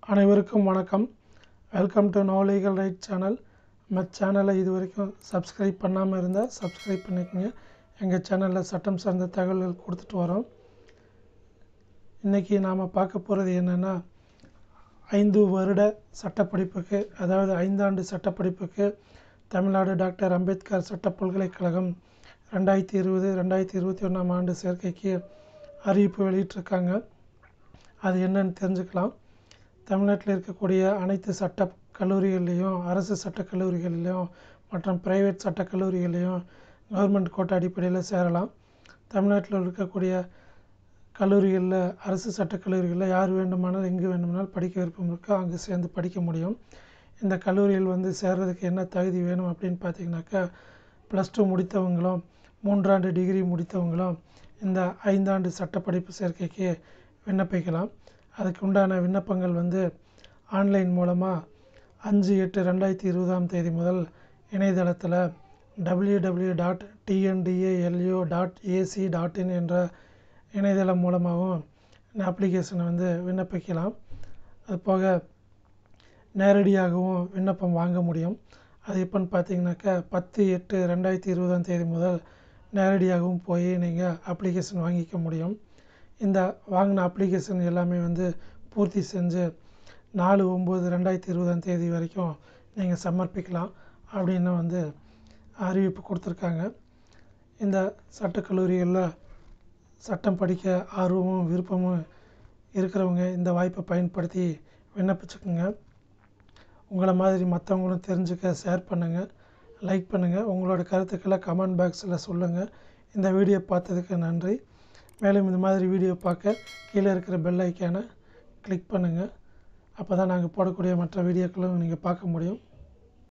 அனைவருக்கும் வணக்கம் welcome to no legal right channel நம்ம சேனலை இது வரைக்கும் சப்ஸ்கிரைப் பண்ணாமல் இருந்தால் சப்ஸ்கிரைப் பண்ணிக்கோங்க எங்கள் சேனலில் சட்டம் சார்ந்த தகவல்கள் கொடுத்துட்டு வரோம் இன்றைக்கி நாம் பார்க்க போகிறது என்னென்னா ஐந்து வருட சட்டப்படிப்புக்கு அதாவது ஐந்தாண்டு சட்டப்படிப்புக்கு தமிழ்நாடு டாக்டர் அம்பேத்கர் சட்ட பல்கலைக்கழகம் ரெண்டாயிரத்தி இருபது ரெண்டாயிரத்தி இருபத்தி ஒன்றாம் ஆண்டு சேர்க்கைக்கு அறிவிப்பு வெளியிட்டிருக்காங்க அது என்னன்னு தெரிஞ்சுக்கலாம் தமிழ்நாட்டில் இருக்கக்கூடிய அனைத்து சட்ட கல்லூரிகள்லேயும் அரசு சட்ட கல்லூரிகளிலையும் மற்றும் ப்ரைவேட் சட்ட கல்லூரிகள்லேயும் கவர்மெண்ட் கோட்டா அடிப்படையில் சேரலாம் தமிழ்நாட்டில் இருக்கக்கூடிய கல்லூரிகளில் அரசு சட்ட கல்லூரிகளில் யார் வேண்டுமானாலும் எங்கு வேண்டுமானாலும் படிக்க விருப்பம் இருக்கோ அங்கே சேர்ந்து படிக்க முடியும் இந்த கல்லூரியில் வந்து சேர்றதுக்கு என்ன தகுதி வேணும் அப்படின்னு பார்த்தீங்கன்னாக்கா ப்ளஸ் டூ முடித்தவங்களும் மூன்றாண்டு டிகிரி முடித்தவங்களும் இந்த ஐந்தாண்டு சட்டப்படிப்பு சேர்க்கைக்கு விண்ணப்பிக்கலாம் அதுக்கு உண்டான விண்ணப்பங்கள் வந்து ஆன்லைன் மூலமாக அஞ்சு எட்டு ரெண்டாயிரத்தி இருபதாம் தேதி முதல் இணையதளத்தில் W W dot TNDALU dot AC dot in என்ற இணையதளம் மூலமாகவும் இந்த அப்ளிகேஷனை வந்து விண்ணப்பிக்கலாம் அது போக நேரடியாகவும் விண்ணப்பம் வாங்க முடியும் அது எப்போன்னு பார்த்தீங்கன்னாக்கா பத்து எட்டு ரெண்டாயிரத்தி இருபதாம் தேதி முதல் நேரடியாகவும் போய் நீங்கள் அப்ளிகேஷன் வாங்கிக்க முடியும் இந்த வாங்கின அப்ளிகேஷன் எல்லாமே வந்து பூர்த்தி செஞ்சு நாலு ஒம்பது ரெண்டாயிரத்தி இருபதாம் தேதி வரைக்கும் நீங்கள் சமர்ப்பிக்கலாம் அப்படின்னு வந்து அறிவிப்பு கொடுத்துருக்காங்க இந்த சட்டக்கல்லூரிகளில் சட்டம் படிக்க ஆர்வமும் விருப்பமும் இருக்கிறவங்க இந்த வாய்ப்பை பயன்படுத்தி விண்ணப்பிச்சுக்கோங்க உங்களை மாதிரி மற்றவங்களும் தெரிஞ்சுக்க ஷேர் பண்ணுங்கள் லைக் பண்ணுங்கள் உங்களோட கருத்துக்களை கமெண்ட் பாக்ஸில் சொல்லுங்கள் இந்த வீடியோ பார்த்ததுக்கு நன்றி மேலும் இந்த மாதிரி வீடியோ பார்க்க கீழே இருக்கிற பெல் ஐக்கானை கிளிக் பண்ணுங்கள் அப்போ தான் நாங்கள் போடக்கூடிய மற்ற வீடியோக்களும் நீங்கள் பார்க்க முடியும்